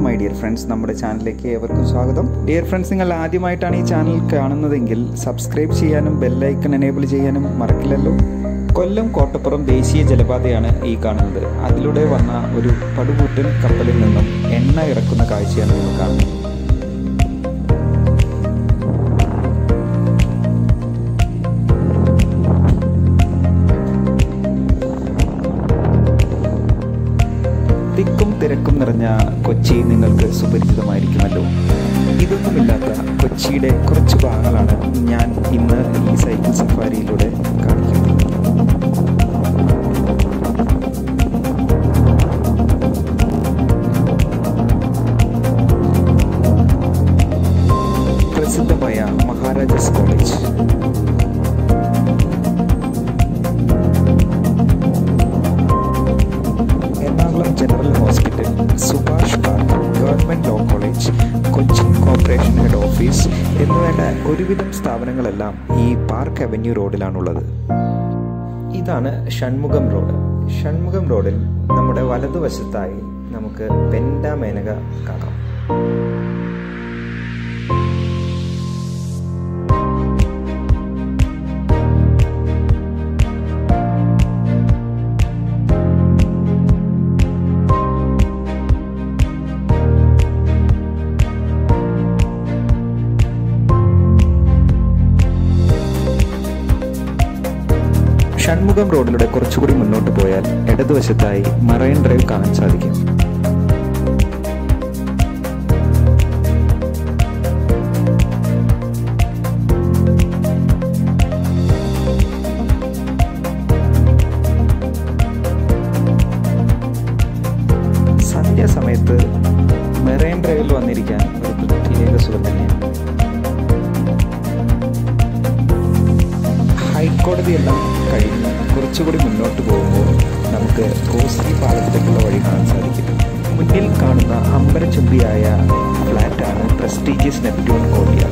my dear friends നമ്മുടെ ചാനലിലേക്ക് ഏവർക്കും സ്വാഗതം ഡിയർ ഫ്രണ്ട്സ് നിങ്ങൾ ആദ്യമായിട്ടാണ് ഈ ചാനൽ കാണുന്നതെങ്കിൽ സബ്സ്ക്രൈബ് ചെയ്യാനും ബെല്ലൈക്കൺ എനേബിൾ ചെയ്യാനും മറക്കില്ലല്ലോ കൊല്ലം കോട്ടപ്പുറം ദേശീയ ജലപാതയാണ് ഈ കാണുന്നത് അതിലൂടെ വന്ന ഒരു പടുകൂറ്റൻ കപ്പലിൽ നിന്നും എണ്ണ ഇറക്കുന്ന കാഴ്ചയാണ് നിങ്ങൾ കാണുന്നത് തിക്കും തിരക്കും നിറഞ്ഞ കൊച്ചി നിങ്ങൾക്ക് സുപരിചിതമായിരിക്കുമല്ലോ ഇതൊന്നുമില്ലാത്ത കൊച്ചിയുടെ കുറച്ച് ഭാഗങ്ങളാണ് ഞാൻ ഇന്ന് ഈ സൈക്കിൾ സഫാരിയിലൂടെ കാണിക്കുന്നത് പ്രസിദ്ധമായ Maharajas college Ernakulam general hospital Subhash park government law college Cochin corporation head office എന്നുവേണ്ട ഒരുവിധം സ്ഥാപനങ്ങളെല്ലാം ഈ പാർക്ക് അവന്യൂ റോഡിലാണുള്ളത് ഇതാണ് ഷൺമുഖം റോഡ് ഷൺമുഖം റോഡിൽ നമ്മുടെ വലതുവശത്തായി നമുക്ക് പെൻഡ മേനക കാണാം ഷൺമുഖം റോഡിലൂടെ കുറച്ചുകൂടി മുന്നോട്ട് പോയാൽ ഇടതുവശത്തായി മറൈൻ ഡ്രൈവ് കാണാൻ സാധിക്കും സന്ധ്യാസമയത്ത് മെറൈൻ ഡ്രൈവിൽ വന്നിരിക്കാൻ ഒരു പ്രത്യേക സുഖം തന്നെയാണ് ഹൈക്കോടതിയെല്ലാം കഴിഞ്ഞ് കുറച്ചുകൂടി മുന്നോട്ട് പോകുമ്പോൾ നമുക്ക് ഗോശ്രീ പാലത്തിലേക്കുള്ള വഴി കാണാൻ സാധിക്കും മുന്നിൽ കാണുന്ന അമ്പരചുംബിയായ ഫ്ലാറ്റാണ് പ്രസ്റ്റീജിയസ് നെപ്റ്റ്യൂൺ കോളിയ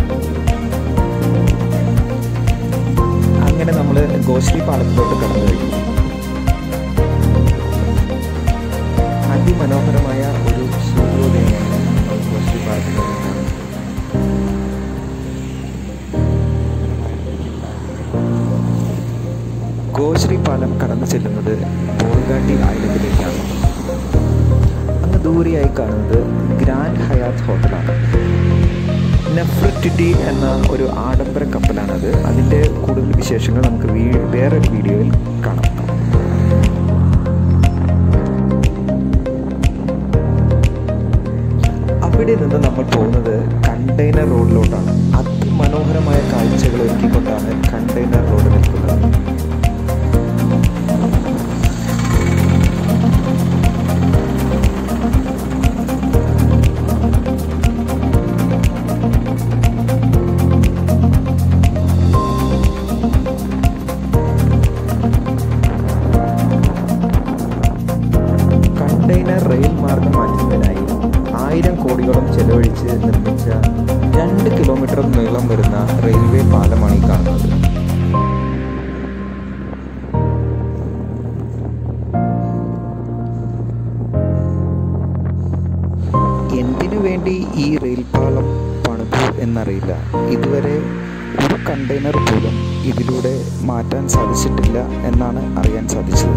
അങ്ങനെ നമ്മൾ ഗോശ്രീ പാലത്തിലോട്ട് കടന്നു കഴിഞ്ഞു അതിമനോഹരമായ ഒരു സൂര്യോദയമാണ് നമ്മൾ ഗോശ്രീ പാലത്തിലോട്ട് കാണുന്നത് ഗോശ്രീ പാലം കടന്നു ചെല്ലുന്നത് ബോൾഗാട്ടി ഐലൻഡിലേക്കാണ് അങ്ങ് ദൂരെയായി കാണുന്നത് ഗ്രാൻഡ് ഹയാത്ത് ഹോട്ടലാണ് നെഫ്രറ്റിറ്റി എന്ന ഒരു ആഡംബര കപ്പലാണത് അതിൻ്റെ കൂടുതൽ വിശേഷങ്ങൾ നമുക്ക് വീ വേറൊരു വീഡിയോയിൽ കാണാം അവിടെ നിന്ന് നമ്മൾ പോകുന്നത് കണ്ടെയ്നർ റോഡിലോട്ടാണ് അതിമനോഹരമായ കാഴ്ചകൾ ഒരുക്കിക്കൊണ്ടാണ് കണ്ടെയ്നർ റോഡ് നിൽക്കുന്നത് കണ്ടെയ്നർ റെയിൽ മാർഗം മാറ്റുന്നതിനായി ആയിരം കോടിയോളം ചെലവഴിച്ച് നിർമ്മിച്ച രണ്ട് കിലോമീറ്റർ നീളം വരുന്ന റെയിൽവേ പാലമാണ് ഈ കാണുന്നത് എന്തിനു വേണ്ടി ഈ റെയിൽ പാലം പണിതു എന്നറിയില്ല ഇതുവരെ ഒരു കണ്ടെയ്നർ പോലും ഇതിലൂടെ മാറ്റാൻ സാധിച്ചിട്ടില്ല എന്നാണ് അറിയാൻ സാധിച്ചത്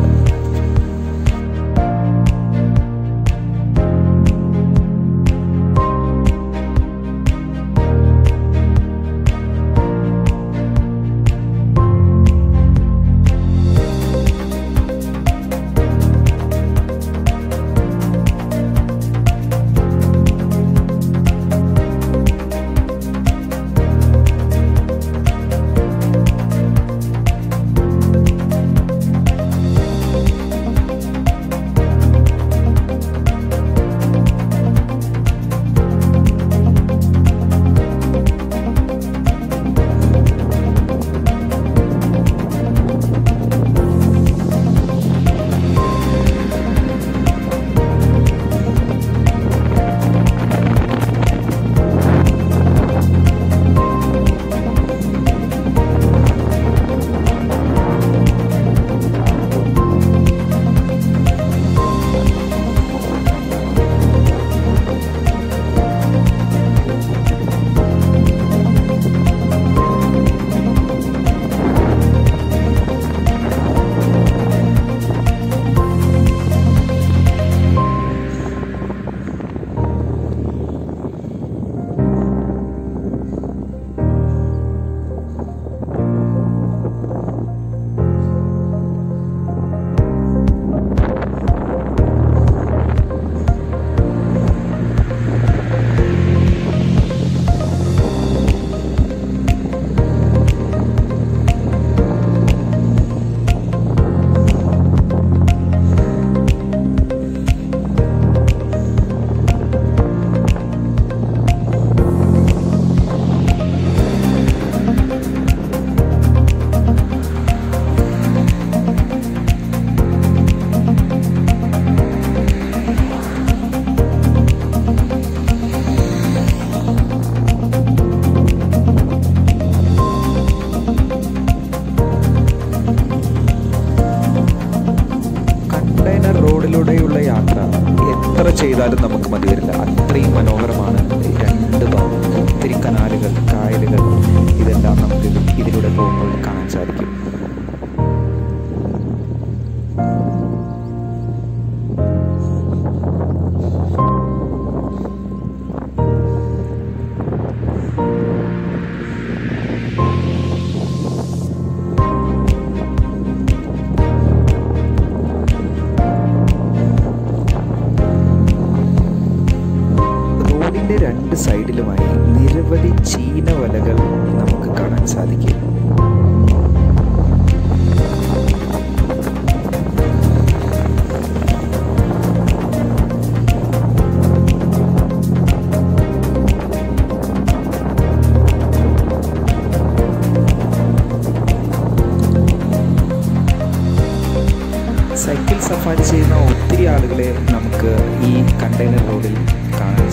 ചെയ്താലും നമുക്ക് മതി വരില്ല അത്രയും മനോഹരമാണ് രണ്ട് ഭാഗം ഒത്തിരി കനാലുകൾ കായലുകൾ ഇതെല്ലാം നമുക്ക് ഇത് ഇതിലൂടെ പോകുമ്പോൾ കാണാൻ സാധിക്കും റോഡിന്റെ രണ്ട് സൈഡിലുമായി നിരവധി ചീനവലകൾ നമുക്ക് കാണാൻ സാധിക്കും സൈക്കിൾ സഫാരി ചെയ്യുന്ന ഒത്തിരി ആളുകളെ നമുക്ക് ഈ കണ്ടെയ്നർ റോഡിൽ കാണാൻ